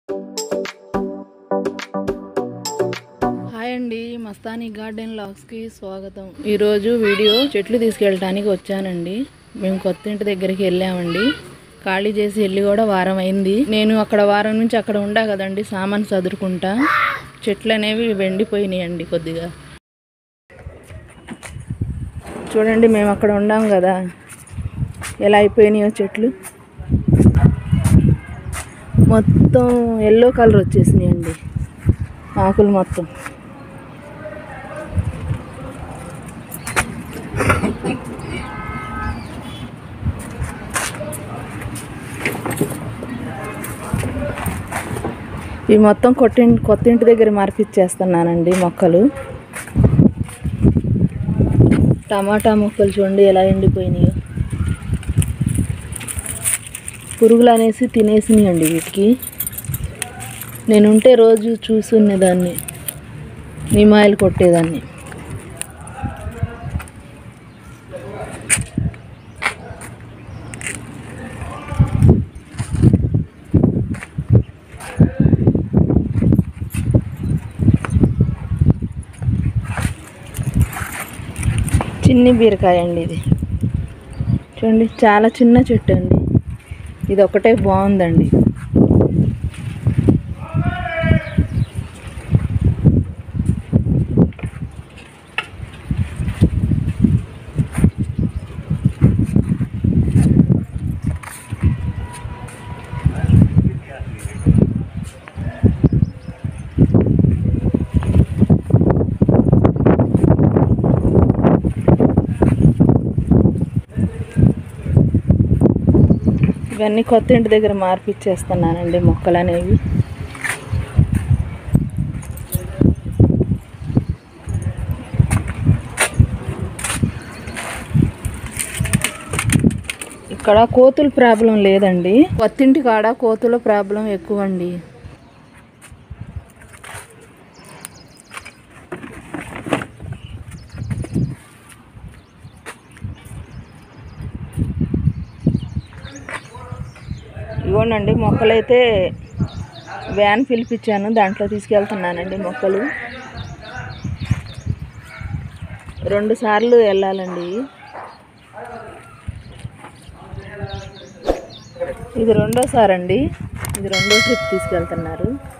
hi అండి Mastani garden లాగ్స్కి స్వాగతం ఈరోజు వీడియో చెట్లు తీసుకెళ్ళటానికి వచ్చానండి మేము కొత్త ఇంటి దగ్గరికి వెళ్ళామండి ఖాళీ చేసి వెళ్ళి కూడా వారం అయింది నేను అక్కడ వారం నుంచి అక్కడ ఉండా కదండి సామాన్ సదురుకుంటా చెట్లు అనేవి వెండిపోయినాయండి కొద్దిగా చూడండి మేము అక్కడ ఉండాం కదా ఎలా అయిపోయినాయో చెట్లు మొత్తం ఎల్లో కలర్ వచ్చేసినాయండి ఆకులు మొత్తం ఇవి మొత్తం కొత్త కొత్త ఇంటి దగ్గర మార్పిచ్చేస్తున్నానండి మొక్కలు టమాటా మొక్కలు చూడండి ఎలా ఎండిపోయినాయో పురుగులు అనేసి తినేసినాయండి వీటికి నేను ఉంటే రోజు చూసుకునేదాన్ని నిమాయిలు కొట్టేదాన్ని చిన్ని బీరకాయ అండి ఇది చూడండి చాలా చిన్న చెట్టు అండి ఇది ఒకటే బాగుందండి ఇవన్నీ కొత్త ఇంటి దగ్గర మార్పిచ్చేస్తున్నానండి మొక్కలు అనేవి ఇక్కడ కోతుల ప్రాబ్లం లేదండి కొత్తింటి కాడ కోతుల ప్రాబ్లం ఎక్కువ అండి ఇవ్వండి మొక్కలైతే వ్యాన్ పిలిపించాను దాంట్లో తీసుకెళ్తున్నానండి మొక్కలు రెండు సార్లు వెళ్ళాలండి ఇది రెండోసారి అండి ఇది రెండో ట్రిప్ తీసుకెళ్తున్నారు